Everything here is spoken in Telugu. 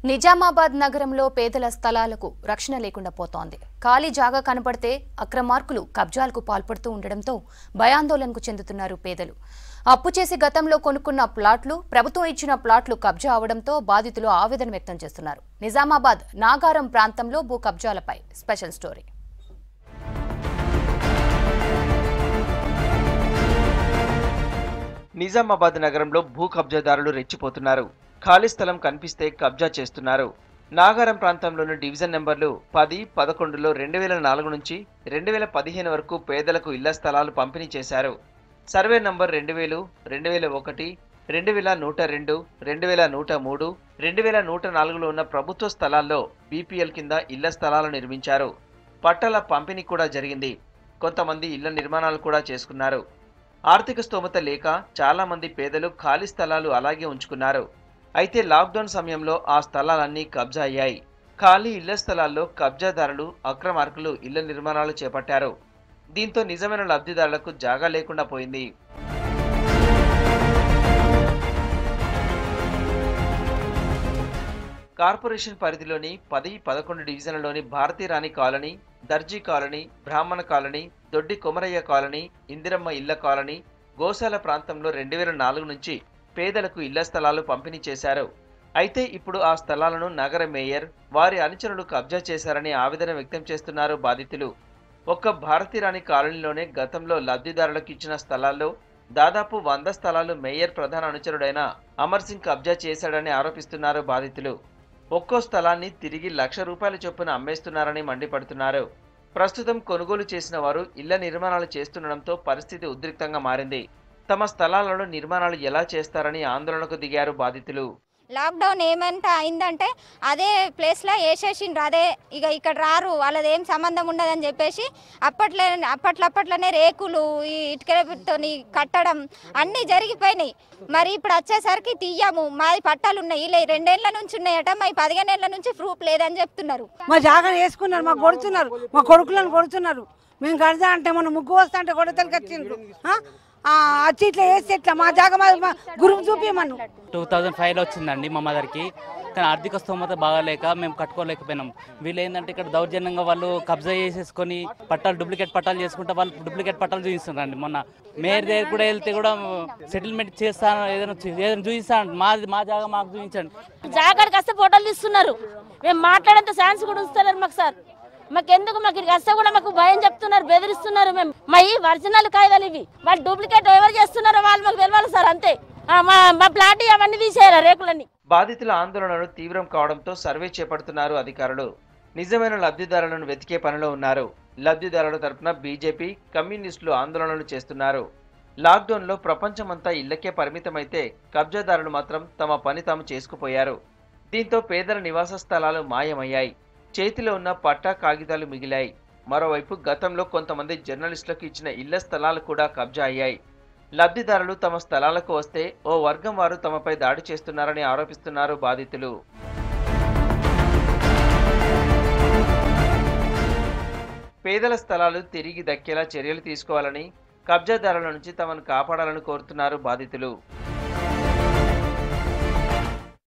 నిజామాబాద్ నగరంలో పేదల స్థలాలకు రక్షణ లేకుండా పోతోంది ఖాళీ జాగా కనపడితే అక్రమార్కులు కబ్జాలకు పాల్పడుతూ ఉండడంతో భయాందోళనకు చెందుతున్నారు పేదలు అప్పు చేసి గతంలో కొనుక్కున్న ప్లాట్లు ప్రభుత్వం ఇచ్చిన ప్లాట్లు కబ్జా అవడంతో బాధితులు ఆవేదన వ్యక్తం చేస్తున్నారు నిజామాబాద్ నాగారం ప్రాంతంలో భూ కబ్జాలపై స్పెషల్ స్టోరీ నిజామాబాద్ నగరంలో భూ కబ్జాదారులు రెచ్చిపోతున్నారు ఖాళీ స్థలం కనిపిస్తే కబ్జా చేస్తున్నారు నాగారం ప్రాంతంలోని డివిజన్ నెంబర్లు పది పదకొండులో రెండు వేల నాలుగు నుంచి రెండు వేల పదిహేను వరకు పేదలకు ఇళ్ల స్థలాలు పంపిణీ చేశారు సర్వే నంబర్ రెండు వేలు రెండు వేల ఒకటి రెండు వేల నూట రెండు రెండు వేల నూట మూడు రెండు వేల నూట నాలుగులో ఉన్న ప్రభుత్వ స్థలాల్లో బీపీఎల్ కింద ఇళ్ల స్థలాలు నిర్మించారు పట్టాల పంపిణీ కూడా జరిగింది కొంతమంది ఇళ్ల నిర్మాణాలు కూడా చేసుకున్నారు ఆర్థిక స్తోమత లేక చాలా మంది పేదలు ఖాళీ స్థలాలు అలాగే ఉంచుకున్నారు అయితే లాక్డౌన్ సమయంలో ఆ స్థలాలన్నీ కబ్జా అయ్యాయి ఖాళీ ఇళ్ల స్థలాల్లో కబ్జాదారులు అక్రమార్కులు ఇళ్ల నిర్మాణాలు చేపట్టారు దీంతో నిజమైన లబ్ధిదారులకు జాగా లేకుండా పోయింది కార్పొరేషన్ పరిధిలోని పది పదకొండు డివిజన్లలోని భారతీరాణి కాలనీ దర్జీ కాలనీ బ్రాహ్మణ కాలనీ దొడ్డి కొమరయ్య కాలనీ ఇందిరమ్మ ఇళ్ల కాలనీ గోశాల ప్రాంతంలో రెండు వేల నాలుగు నుంచి పేదలకు ఇళ్ల స్థలాలు పంపిణీ చేశారు అయితే ఇప్పుడు ఆ స్థలాలను నగర మేయర్ వారి అనుచరులు కబ్జా చేశారని ఆవేదన వ్యక్తం చేస్తున్నారు బాధితులు ఒక్క భారతీరాణి కాలనీలోనే గతంలో లబ్ధిదారులకు ఇచ్చిన స్థలాల్లో దాదాపు వంద స్థలాలు మేయర్ ప్రధాన అనుచరుడైన అమర్ సింగ్ కబ్జా చేశాడని ఆరోపిస్తున్నారు బాధితులు ఒక్కో స్థలాన్ని తిరిగి లక్ష రూపాయల చొప్పున అమ్మేస్తున్నారని మండిపడుతున్నారు ప్రస్తుతం కొనుగోలు చేసిన వారు ఇళ్ల నిర్మాణాలు చేస్తుండడంతో పరిస్థితి ఉద్రిక్తంగా మారింది తమ స్థలాలలో నిర్మాణాలు ఎలా చేస్తారని ఆందోళనకు దిగారు బాధితులు లాక్డౌన్ ఏమంటే అయిందంటే అదే ప్లేస్లో వేసేసిండ్రు అదే ఇక ఇక్కడ రారు వాళ్ళది ఏం సంబంధం ఉండదని చెప్పేసి అప్పట్లో అప్పట్లప్పట్లోనే రేకులు ఈ ఇటుకలతో కట్టడం అన్నీ జరిగిపోయినాయి మరి ఇప్పుడు వచ్చేసరికి తీయము మాది పట్టాలు ఉన్నాయి ఇలా రెండేళ్ల నుంచి ఉన్నాయట మా పదిహేనేళ్ల నుంచి ప్రూఫ్ లేదని చెప్తున్నారు మా జాగాను వేసుకున్నారు మాకు కొడుతున్నారు మా కొడుకులను కొడుతున్నారు మేము కడదా అంటే మన ముగ్గు వస్తా అంటే కొడతలకి వచ్చిండ్రు ఆ? ఆ, వచ్చి ఇట్లా వేస్తే ఎట్లా మా జాగా మా మా గురువు చూపించమను టూ థౌజండ్ ఫైవ్లో వచ్చిందండి మా మదర్కి కానీ ఆర్థిక స్తోమత బాగాలేక మేము కట్టుకోలేకపోయినాం వీళ్ళు ఏంటంటే ఇక్కడ దౌర్జన్యంగా వాళ్ళు కబ్జా చేసేసుకొని పట్టాలు డూప్లికేట్ పట్టాలు చేసుకుంటే వాళ్ళు డూప్లికేట్ పట్టాలు చూపిస్తున్నారండి మొన్న మేయర్ దగ్గర కూడా వెళ్తే కూడా సెటిల్మెంట్ చేస్తాను ఏదైనా చూ- ఏదైనా చూపిస్తాను మాది మా జాగా మాకు చూపించండి జాగ్రత్తగా వస్తే ఫోటోలు తీస్తున్నారు మేము మాట్లాడేంత ఛాన్స్ కూడా ఉంచుతున్నారు మాకు సార్ మాకు ఎందుకు మాకు ఇక్కడికి వస్తే కూడా మాకు భయం చెప్తున్నారు బెదిరిస్తున్నారు మేము మా ఈ ఒరిజినల్ కాగితాలు ఇవి వాళ్ళు డూప్లికేట్ ఎవరు చేస్తున్నారో వాళ్ళు మాకు తెలియాలి సార్ అంతే ఆ, మా మా ప్లాట్ అవన్నీ తీసేయాలి రేకులన్నీ బాధితుల ఆందోళనలు తీవ్రం కావడంతో సర్వే చేపడుతున్నారు అధికారులు నిజమైన లబ్ధిదారులను వెతికే పనిలో ఉన్నారు లబ్ధిదారుల తరపున బీజేపీ కమ్యూనిస్టులు ఆందోళనలు చేస్తున్నారు లాక్డౌన్లో ప్రపంచమంతా ఇళ్లకే పరిమితమైతే కబ్జాదారులు మాత్రం తమ పని తాము చేసుకుపోయారు దీంతో పేదల నివాస స్థలాలు మాయమయ్యాయి చేతిలో ఉన్న పట్టా కాగితాలు మిగిలాయి మరోవైపు గతంలో కొంతమంది జర్నలిస్టులకు ఇచ్చిన ఇళ్ల స్థలాలు కూడా కబ్జా అయ్యాయి లబ్ధిదారులు తమ స్థలాలకు వస్తే ఓ వర్గం వారు తమపై దాడి చేస్తున్నారని ఆరోపిస్తున్నారు బాధితులు పేదల స్థలాలు తిరిగి దక్కేలా చర్యలు తీసుకోవాలని కబ్జాదారుల నుంచి తమను కాపాడాలని కోరుతున్నారు బాధితులు